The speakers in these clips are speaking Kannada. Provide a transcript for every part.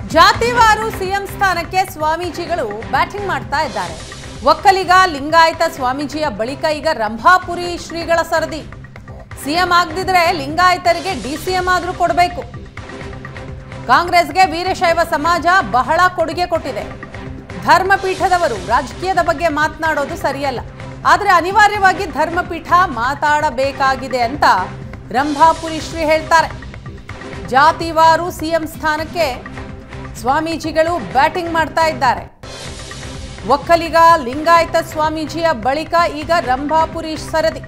ಜಾತಿವಾರು ಸಿಎಂ ಸ್ಥಾನಕ್ಕೆ ಸ್ವಾಮೀಜಿಗಳು ಬ್ಯಾಟಿಂಗ್ ಮಾಡ್ತಾ ಇದ್ದಾರೆ ಒಕ್ಕಲಿಗ ಲಿಂಗಾಯತ ಸ್ವಾಮೀಜಿಯ ಬಳಿಕ ಈಗ ರಂಭಾಪುರಿ ಶ್ರೀಗಳ ಸರದಿ ಸಿಎಂ ಆಗದಿದ್ರೆ ಲಿಂಗಾಯತರಿಗೆ ಡಿಸಿಎಂ ಆದ್ರೂ ಕೊಡಬೇಕು ಕಾಂಗ್ರೆಸ್ಗೆ ವೀರಶೈವ ಸಮಾಜ ಬಹಳ ಕೊಡುಗೆ ಕೊಟ್ಟಿದೆ ಧರ್ಮಪೀಠದವರು ರಾಜಕೀಯದ ಬಗ್ಗೆ ಮಾತನಾಡೋದು ಸರಿಯಲ್ಲ ಆದರೆ ಅನಿವಾರ್ಯವಾಗಿ ಧರ್ಮಪೀಠ ಮಾತಾಡಬೇಕಾಗಿದೆ ಅಂತ ರಂಭಾಪುರಿ ಶ್ರೀ ಹೇಳ್ತಾರೆ ಜಾತಿವಾರು ಸಿಎಂ ಸ್ಥಾನಕ್ಕೆ ಸ್ವಾಮೀಜಿಗಳು ಬ್ಯಾಟಿಂಗ್ ಮಾಡ್ತಾ ಇದ್ದಾರೆ ಒಕ್ಕಲಿಗ ಲಿಂಗಾಯತ ಸ್ವಾಮೀಜಿಯ ಬಳಿಕ ಈಗ ರಂಭಾಪುರಿ ಸರದಿ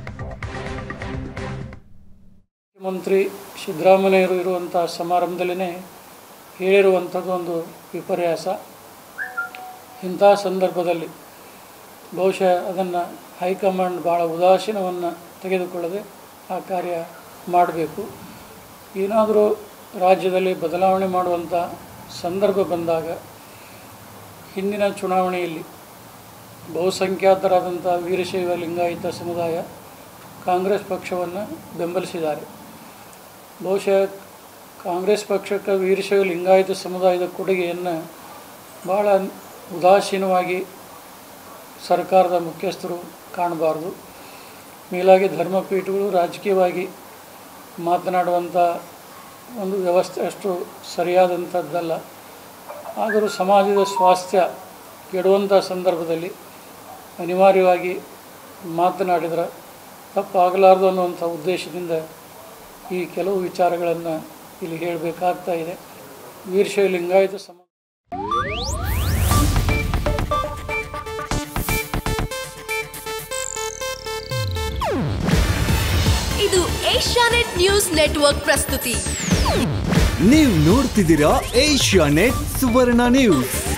ಮುಖ್ಯಮಂತ್ರಿ ಸಿದ್ದರಾಮಯ್ಯರು ಇರುವಂಥ ಸಮಾರಂಭದಲ್ಲೇ ಹೇಳಿರುವಂಥದ್ದು ಒಂದು ವಿಪರ್ಯಾಸ ಇಂಥ ಸಂದರ್ಭದಲ್ಲಿ ಬಹುಶಃ ಅದನ್ನು ಹೈಕಮಾಂಡ್ ಭಾಳ ಉದಾಸೀನವನ್ನು ತೆಗೆದುಕೊಳ್ಳದೆ ಆ ಕಾರ್ಯ ಮಾಡಬೇಕು ಏನಾದರೂ ರಾಜ್ಯದಲ್ಲಿ ಬದಲಾವಣೆ ಮಾಡುವಂಥ ಸಂದರ್ಭ ಬಂದಾಗ ಹಿಂದಿನ ಚುನಾವಣೆಯಲ್ಲಿ ಬಹುಸಂಖ್ಯಾತರಾದಂಥ ವೀರಶೈವ ಲಿಂಗಾಯತ ಸಮುದಾಯ ಕಾಂಗ್ರೆಸ್ ಪಕ್ಷವನ್ನು ಬೆಂಬಲಿಸಿದ್ದಾರೆ ಬಹುಶಃ ಕಾಂಗ್ರೆಸ್ ಪಕ್ಷಕ್ಕೆ ವೀರಶೈವ ಲಿಂಗಾಯತ ಸಮುದಾಯದ ಕೊಡುಗೆಯನ್ನು ಭಾಳ ಉದಾಸೀನವಾಗಿ ಸರ್ಕಾರದ ಮುಖ್ಯಸ್ಥರು ಕಾಣಬಾರ್ದು ಮೇಲಾಗಿ ಧರ್ಮಪೀಠಗಳು ರಾಜಕೀಯವಾಗಿ ಮಾತನಾಡುವಂಥ ಒಂದು ವ್ಯವಸ್ಥೆ ಅಷ್ಟು ಸರಿಯಾದಂಥದ್ದಲ್ಲ ಆದರೂ ಸಮಾಜದ ಸ್ವಾಸ್ಥ್ಯ ಕೆಡುವಂಥ ಸಂದರ್ಭದಲ್ಲಿ ಅನಿವಾರ್ಯವಾಗಿ ಮಾತನಾಡಿದರೆ ತಪ್ಪಾಗಲಾರ್ದು ಅನ್ನುವಂಥ ಉದ್ದೇಶದಿಂದ ಈ ಕೆಲವು ವಿಚಾರಗಳನ್ನು ಇಲ್ಲಿ ಹೇಳಬೇಕಾಗ್ತಾ ಇದೆ ವೀರಶೈವ ಲಿಂಗಾಯತ ಸಮ ಇದು ಏಷ್ಯಾನೆಟ್ ನ್ಯೂಸ್ ನೆಟ್ವರ್ಕ್ ಪ್ರಸ್ತುತಿ ನೀವು ನೋಡ್ತಿದ್ದೀರಾ ಏಷ್ಯಾ ನೆಟ್ ಸುವರ್ಣ ನ್ಯೂಸ್